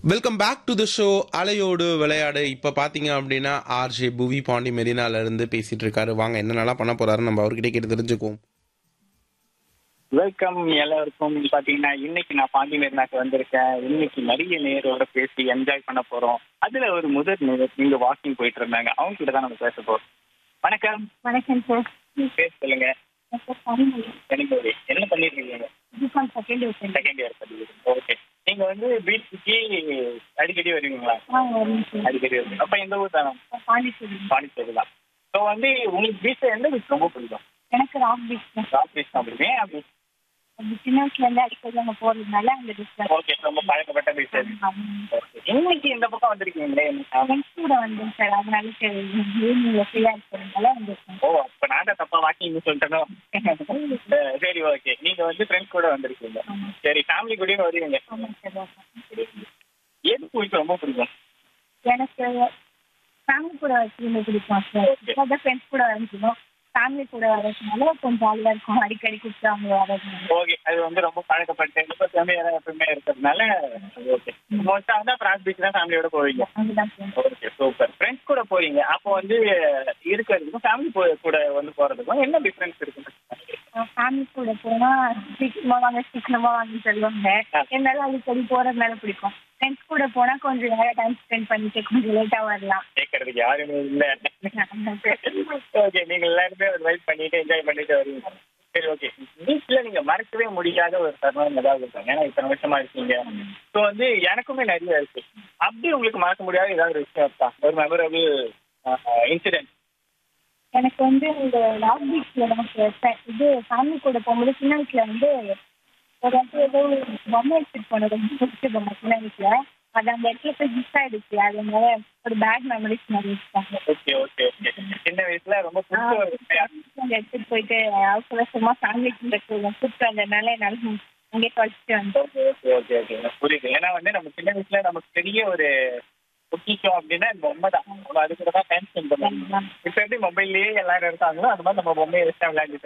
Welcome back to the show அலையோடு விளையாடு இப்போ பார்த்தீங்க அப்படின்னா ஆர்ஜே புவி பாண்டி மெரினால இருந்து பேசிட்டு இருக்காரு வாங்க என்னென்னலாம் பண்ண போறாரு நம்ம அவர்கிட்ட கேட்டு தெரிஞ்சுக்குவோம் வெல்கம் எல்லாருக்கும் பாத்தீங்கன்னா இன்னைக்கு நான் பாண்டி மெரினாக்கு வந்திருக்கேன் இன்னைக்கு நிறைய நேரோட பேசி என்ஜாய் பண்ண போறோம் அதுல ஒரு முதல் நேர் நீங்க வாக்கிங் போயிட்டு இருந்தாங்க அவங்க கிட்ட தான் நம்ம பேச போறோம் வணக்கம் வணக்கம் சார் பேர் சொல்லுங்க சார் பரிமளி எனக்கு ஒரு என்ன பண்ணிட்டு இருக்கீங்க B Com second year sir second year படிக்கிறீங்க ஓகே நீங்க வந்து பீச்சுக்கு அடிக்கடி வருவீங்களா ஆ வரணும் சார் அடிக்கடி வருவீங்க அப்ப எந்த ஊர் தானே பாண்டிச்சேரி பாண்டிச்சேரி தான் ஸோ வந்து உங்களுக்கு பீச் எந்த பீச் ரொம்ப பிடிக்கும் எனக்கு ராக் பீச் தான் ராக் பீச் தான் பிடிக்கும் ஏன் அப்படி அது சின்ன வயசுல இருந்து அடிக்கடி அங்க போறதுனால அந்த பீச் தான் ஓகே ரொம்ப பழக்கப்பட்ட பீச் அது இன்னைக்கு இந்த பக்கம் வந்திருக்கீங்களே ஃப்ரெண்ட்ஸ் கூட வந்தேன் சார் அதனால சரி ஈவினிங்ல ஃப்ரீயா இருக்கிறதுனால வந்திருக்கேன் ஓ அப்ப நான் தான் தப்பா வாக்கிங் சொல்லிட்டேனோ சரி ஓகே நீங்க வந்து ஃப்ரெண்ட்ஸ் கூட வந்திருக்கீங்க ஆமா. சரி ஃபேமிலி கூடயும் வருவீங்க ஆமாம் சார் எது உங்களுக்கு ரொம்ப பிடிக்கும் எனக்கு ஃபேமிலி கூட வச்சுருந்து பிடிக்கும் சார் இப்போ ஃப்ரெண்ட்ஸ் கூட வரணும் ஃபேமிலி கூட வரதுனால கொஞ்சம் ஜாலியா இருக்கும் அடிக்கடி கூப்பிட்டு அவங்க வரதுனால ஓகே அது வந்து ரொம்ப பழக்கப்பட்ட இப்போ ஃபேமிலியாக எப்பவுமே இருக்கிறதுனால ஓகே மோஸ்டா வந்து ஃப்ரான்ஸ் பீச் தான் ஃபேமிலியோட போவீங்க அதுதான் சார் ஓகே சூப்பர் ஃப்ரெண்ட்ஸ் கூட போறீங்க அப்போ வந்து இருக்கிறதுக்கும் ஃபேமிலி கூட வந்து போறதுக்கும் என்ன டிஃபரன்ஸ் இருக்கு ஃபேமிலி கூட போனா சீக்கிரமா வாங்க சீக்கிரமா வாங்கன்னு சொல்லுவாங்க என்னால அடிக்கடி போறதுனால பிடிக்கும் ஃப்ரெண்ட்ஸ் கூட போனா கொஞ்சம் நேரம் டைம் ஸ்பெண்ட் பண்ணிட்டு கொஞ்சம் லேட்டா வரலாம் கேட்கறதுக்கு யாருமே இல்லை ஓகே நீங்க எல்லாருமே ஒரு வைப் பண்ணிட்டு என்ஜாய் பண்ணிட்டு வருவீங்க சரி ஓகே பீச்ல நீங்க மறக்கவே முடியாத ஒரு தருணம் ஏதாவது இருக்கும் ஏன்னா இத்தனை வருஷமா இருக்கீங்க ஸோ வந்து எனக்குமே நிறைய இருக்கு அப்படி உங்களுக்கு மறக்க முடியாத ஏதாவது ஒரு விஷயம் இருக்கா ஒரு மெமரபிள் இன்சிடென்ட் எனக்கு வந்து இந்த லாக் பீச்ல நமக்கு ஃப- இது ஃபேமிலி கூட போகும்போது சின்ன வயசுல வந்து ஒரு இடத்துல ஏதோ ஒரு பொம்மை எடுத்துட்டு போனது ரொம்ப பிடிச்ச பொம்மை சின்ன வயசுல அது அந்த இடத்துல போய் மிஸ் ஆயிடுச்சு அதனால ஒரு பேட் மெமரிஸ் மாதிரி வச்சுட்டாங்க ஓகே ஓகே ஓகே சின்ன வயசுல ரொம்ப பிடிச்ச ஒரு விஷயம். அங்க எடுத்துட்டு போயிட்டு அவசர அவசரமா ஃபேமிலி கூட கூப்பிட்டு வந்ததுனால என்னால அங்கே கழிச்சிட்டு வந்தோம் ஓகே ஓகே ஓகே ஓகே புரியுது ஏன்னா வந்து நம்ம சின்ன வயசுல நமக்கு பெரிய ஒரு பொக்கிஷம் அப்படின்னா இந்த பொம்மை தான் நம்ம அது கூட தான் டைம் ஸ்பெண்ட் பண்ணுவோம் இப்போ எப்படி மொபைல்லயே எல்லாரும் இருக்காங்களோ அந்த மாதிரி நம்ம பொம்மையை வச்சு விளையாண்டுட்டு